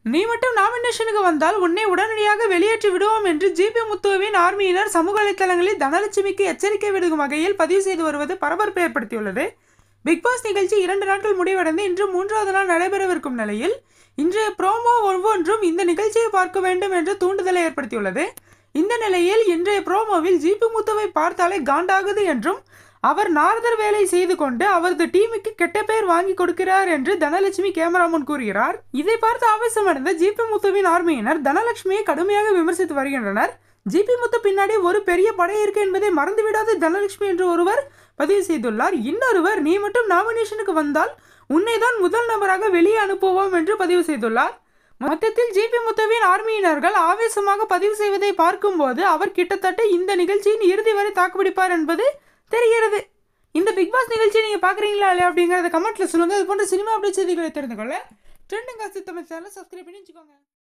நீ மட்டும் நாமினேஷனுக்கு வந்தால் உன்னை உடனடியாக வெளியேற்றி விடுவோம் என்று ஜிபி முத்துவின் ஆர்மியினர் சமூக வலைத்தளங்களில் தனலட்சுமிக்கு எச்சரிக்கை விடுக்கும் வகையில் பதிவு செய்து வருவது பரபரப்பை ஏற்படுத்தியுள்ளது பிக் பாஸ் நிகழ்ச்சி இரண்டு நாட்கள் முடிவடைந்து இன்று மூன்றாவது நாள் நடைபெறவிருக்கும் நிலையில் இன்றைய ப்ரோமோ ஒவ்வொன்றும் இந்த நிகழ்ச்சியை பார்க்க வேண்டும் என்று தூண்டுதலை ஏற்படுத்தியுள்ளது இந்த நிலையில் இன்றைய ப்ரோமோவில் ஜிபி முத்துவை பார்த்தாலே காண்டாகுது என்றும் அவர் நாரதர் வேலை செய்து கொண்டு அவரது டீமுக்கு கெட்ட பெயர் வாங்கி கொடுக்கிறார் என்று தனலட்சுமி கேமரா முன் கூறுகிறார் இதை பார்த்து ஆவேசமடைந்த ஜிபி முத்துவின் ஆர்மியினர் தனலட்சுமியை கடுமையாக விமர்சித்து வருகின்றனர் ஜிபி முத்து பின்னாடி ஒரு பெரிய படை இருக்கு என்பதை மறந்துவிடாத தனலட்சுமி என்று ஒருவர் பதிவு செய்துள்ளார் இன்னொருவர் நீ மட்டும் நாமினேஷனுக்கு வந்தால் உன்னை தான் முதல் நபராக வெளியே அனுப்புவோம் என்று பதிவு செய்துள்ளார் மொத்தத்தில் ஜிபி முத்துவின் ஆர்மியினர்கள் ஆவேசமாக பதிவு செய்வதை பார்க்கும்போது அவர் கிட்டத்தட்ட இந்த நிகழ்ச்சியின் இறுதி வரை தாக்குப்பிடிப்பார் என்பது தெரிகிறது இந்த பிக் பாஸ் நிகழ்ச்சி நீங்கள் பார்க்குறீங்களா இல்லையா அப்படிங்கிறத கமெண்ட்டில் சொல்லுங்கள் இது போன்ற சினிமா அப்படி செய்திகளை தெரிந்து கொள்ள ட்ரெண்டிங் காசு தமிழ் சேனலை சப்ஸ்கிரைப் பண்ணி வச்சுக்கோங்க